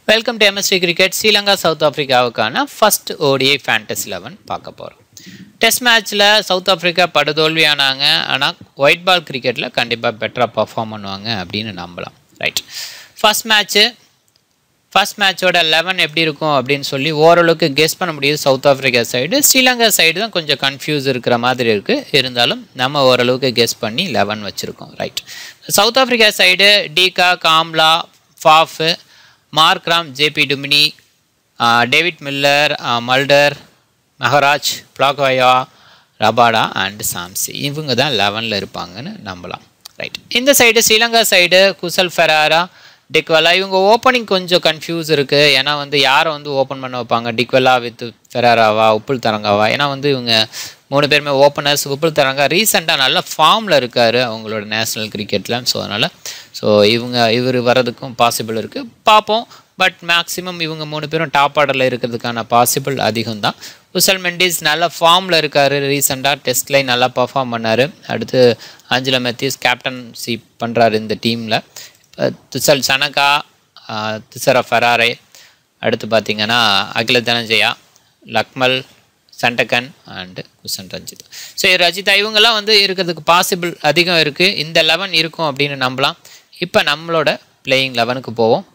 welcome to MSD cricket Sri Lanka south ஆஃப்ரிக்காவுக்கான first ODI fantasy eleven பார்க்க போகிறோம் டெஸ்ட் மேட்ச்சில் சவுத் ஆஃப்ரிக்கா படுதோல்வியானாங்க ஆனால் ஒயிட் பால் கிரிக்கெட்டில் கண்டிப்பாக பெட்டராக பர்ஃபார்ம் பண்ணுவாங்க அப்படின்னு நம்பலாம் ரைட் ஃபர்ஸ்ட் மேட்ச்சு ஃபர்ஸ்ட் மேட்சோட லெவன் எப்படி இருக்கும் அப்படின்னு சொல்லி ஓரளவுக்கு கெஸ் பண்ண முடியுது South Africa side Sri Lanka side தான் கொஞ்சம் கன்ஃபியூஸ் இருக்கிற மாதிரி இருக்குது இருந்தாலும் நம்ம ஓரளவுக்கு கெஸ் பண்ணி லெவன் வச்சுருக்கோம் right South Africa side de Kock Amla Faf Markram JP Duminy David Miller Mulder Maharaj Phehlukwayo Rabada and Shamsi இவங்க தான் லெவனில் இருப்பாங்கன்னு நம்பலாம் ரைட் இந்த சைடு ஸ்ரீலங்கா சைடு குசல் ஃபெராரா டிக்வெலா இவங்க ஓப்பனிங் கொஞ்சம் கன்ஃபியூஸ் இருக்குது ஏன்னா வந்து யாரை வந்து ஓப்பன் பண்ண வைப்பாங்க டிக்வெலா வித் ஃபெராராவா உப்புல் தரங்காவா ஏன்னா வந்து இவங்க மூணு பேருமே ஓப்பனர்ஸ் உப்புல் தரங்கா ரீசெண்டாக நல்ல ஃபார்மில் இருக்கார் அவங்களோட நேஷ்னல் கிரிக்கெட்டில் ஸோ அதனால் ஸோ இவங்க இவர் வர்றதுக்கும் பாசிபிள் இருக்குது பார்ப்போம் பட் மேக்ஸிமம் இவங்க மூணு பேரும் டாப் ஆர்டரில் இருக்கிறதுக்கான பாசிபிள் அதிகம் தான் உசல் மெண்டிஸ் நல்ல ஃபார்மில் இருக்கார் ரீசெண்டாக டெஸ்ட்லேயும் நல்லா பர்ஃபார்ம் பண்ணார் அடுத்து ஆஞ்சலா மெத்திஸ் கேப்டன்சி பண்ணுறாரு இந்த டீமில் துசல் சனகா துசர ஃபராரே அடுத்து பார்த்திங்கன்னா அகில தனஞ்சயா லக்மல் சண்டகன் அண்டு குசன் ரஞ்சித் ஸோ ரஜிதா இவங்கெல்லாம் வந்து இருக்கிறதுக்கு பாசிபிள் அதிகம் இருக்குது இந்த லெவன் இருக்கும் அப்படின்னு நம்பலாம் இப்போ நம்மளோட பிளேயிங் லெவனுக்கு போவோம்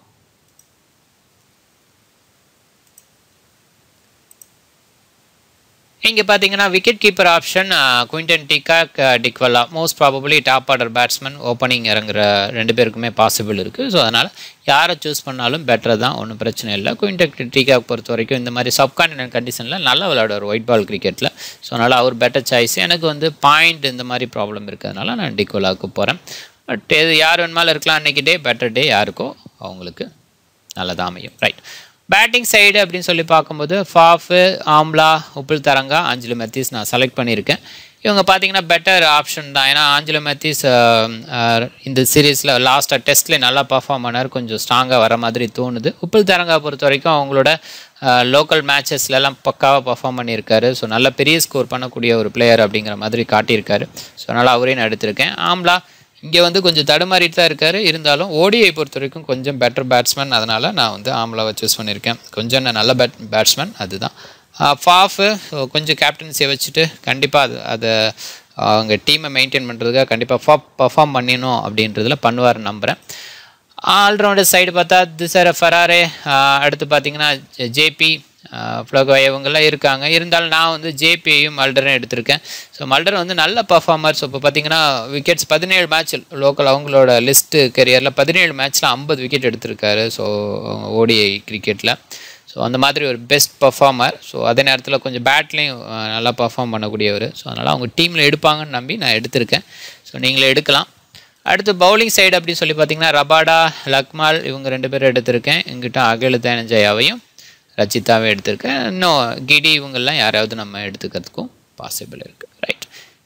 இங்கே பார்த்தீங்கன்னா wicket keeper option Quinton de Kock Dickwella most probably top order batsman opening இறங்குற ரெண்டு பேருக்குமே பாசிபிள் இருக்குது ஸோ அதனால் யாரை சூஸ் பண்ணாலும் பெட்டர் தான் ஒன்றும் பிரச்சனை இல்லை குவிண்டன் டிகாக் பொறுத்த வரைக்கும் இந்த மாதிரி சப்கான்டினென்ட் கண்டிஷனில் நல்லா விளையாடுவார் ஒயிட் பால் கிரிக்கெட்டில் ஸோ அதனால் அவர் பெட்டர் சாய்ஸ் எனக்கு வந்து பாயிண்ட் இந்த மாதிரி ப்ராப்ளம் இருக்கிறதுனால நான் டிக்வலாவுக்கு போகிறேன் பட் இது யார் வேணுமாலும் இருக்கலாம் அன்றைக்கி டே பெட்டர் டே யாருக்கோ அவங்களுக்கு நல்லதாக அமையும் ரைட் பேட்டிங் சைடு அப்படின்னு சொல்லி பார்க்கும்போது ஃபாஃபு ஆம்லா உப்புல் தரங்கா ஆஞ்சலு மெத்திஸ் நான் செலக்ட் பண்ணியிருக்கேன் இவங்க பார்த்தீங்கன்னா பெட்டர் ஆப்ஷன் தான் ஏன்னா ஆஞ்சலு மெத்திஸ் இந்த சீரீஸில் லாஸ்ட்டாக டெஸ்ட்லேயே நல்லா பர்ஃபார்ம் பண்ணார் கொஞ்சம் ஸ்ட்ராங்காக வர மாதிரி தோணுது உப்புல் தரங்கா பொறுத்த வரைக்கும் அவங்களோட லோக்கல் மேட்சஸ்லலாம் பக்காவாக பர்ஃபார்ம் பண்ணியிருக்காரு ஸோ நல்ல பெரிய ஸ்கோர் பண்ணக்கூடிய ஒரு பிளேயர் அப்படிங்கிற மாதிரி காட்டியிருக்காரு ஸோ அதனால் அவரே நான் எடுத்திருக்கேன் ஆம்லா இங்கே வந்து கொஞ்சம் தடுமாறிட்டு தான் இருக்கார் இருந்தாலும் ஓடிஐ பொறுத்த வரைக்கும் கொஞ்சம் பெட்டர் பேட்ஸ்மேன் அதனால் நான் வந்து ஆம்லாவை சூஸ் பண்ணியிருக்கேன் கொஞ்சம் நல்ல பேட் பேட்ஸ்மேன் அதுதான் ஃபாஃபு கொஞ்சம் கேப்டன்சியை வச்சுட்டு கண்டிப்பாக அது அதை அவங்க டீமை மெயின்டைன் பண்ணுறதுக்காக கண்டிப்பாக ஃபா பர்ஃபார்ம் பண்ணிடணும் அப்படின்றதுல பண்ணுவார் நம்புகிறேன் ஆல்ரவுண்டர் சைடு பார்த்தா திசர ஃபராரே அடுத்து பார்த்தீங்கன்னா ஜேபி ஃப்ளோகோ இவங்கெல்லாம் இருக்காங்க இருந்தாலும் நான் வந்து ஜேபியையும் மல்டரும் எடுத்திருக்கேன் ஸோ மல்டர் வந்து நல்ல பர்ஃபார்மர் ஸோ இப்போ பார்த்தீங்கன்னா விக்கெட்ஸ் பதினேழு மேட்ச் லோக்கல் அவங்களோட லிஸ்ட்டு கெரியரில் பதினேழு மேட்ச்சில் ஐம்பது விக்கெட் எடுத்திருக்காரு ஸோ ஓடிஐ கிரிக்கெட்டில் ஸோ அந்த மாதிரி ஒரு பெஸ்ட் பர்ஃபார்மர் ஸோ அதே நேரத்தில் கொஞ்சம் பேட்லேயும் நல்லா பர்ஃபார்ம் பண்ணக்கூடியவர் ஸோ அதனால் அவங்க டீமில் எடுப்பாங்கன்னு நம்பி நான் எடுத்திருக்கேன் ஸோ நீங்களே எடுக்கலாம் அடுத்து பவுலிங் சைடு அப்படின்னு சொல்லி பார்த்தீங்கன்னா ரபாடா லக்மால் இவங்க ரெண்டு பேரும் எடுத்திருக்கேன் எங்கிட்ட அகில தேனஜயாவையும் ரச்சிதாவே எடுத்திருக்கேன் இன்னும் கிடி இவங்கெல்லாம் யாராவது நம்ம எடுத்துக்கிறதுக்கும் பாசிபிள் இருக்குது ரைட்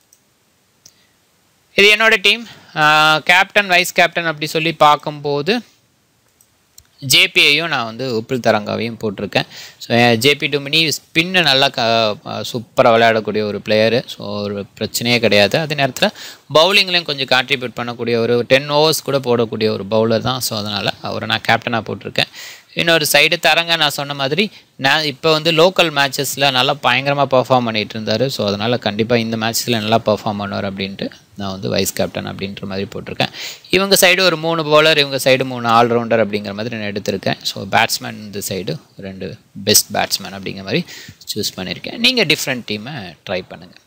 இது என்னோட டீம் கேப்டன் வைஸ் கேப்டன் அப்படி சொல்லி பார்க்கும்போது ஜேபியையும் நான் வந்து உப்பில் தரங்காவையும் போட்டிருக்கேன் ஸோ ஜேபி டுமினி ஸ்பின்னு நல்லா க சூப்பராக விளையாடக்கூடிய ஒரு பிளேயரு ஸோ ஒரு பிரச்சனையே கிடையாது அதே நேரத்தில் பவுலிங்லேயும் கொஞ்சம் கான்ட்ரிபியூட் பண்ணக்கூடிய ஒரு டென் ஓவர்ஸ் கூட போடக்கூடிய ஒரு பவுலர் தான் ஸோ அதனால் அவரை நான் கேப்டனாக போட்டிருக்கேன் இன்னொரு சைடு தரங்க நான் சொன்ன மாதிரி நான் இப்போ வந்து லோக்கல் மேட்சஸில் நல்லா பயங்கரமாக பர்ஃபார்ம் பண்ணிகிட்டு இருந்தார் ஸோ அதனால் கண்டிப்பாக இந்த மேட்ச்சில் நல்லா பர்ஃபார்ம் பண்ணுவார் அப்படின்ட்டு நான் வந்து வைஸ் கேப்டன் அப்படின்ற மாதிரி போட்டிருக்கேன் இவங்க சைடு ஒரு மூணு பவுலர் இவங்க சைடு மூணு ஆல்ரவுண்டர் அப்படிங்கிற மாதிரி நான் எடுத்திருக்கேன் ஸோ பேட்ஸ்மேன் இந்த சைடு ரெண்டு பெஸ்ட் பேட்ஸ்மேன் அப்படிங்கிற மாதிரி சூஸ் பண்ணியிருக்கேன் நீங்கள் டிஃப்ரெண்ட் டீமை ட்ரை பண்ணுங்கள்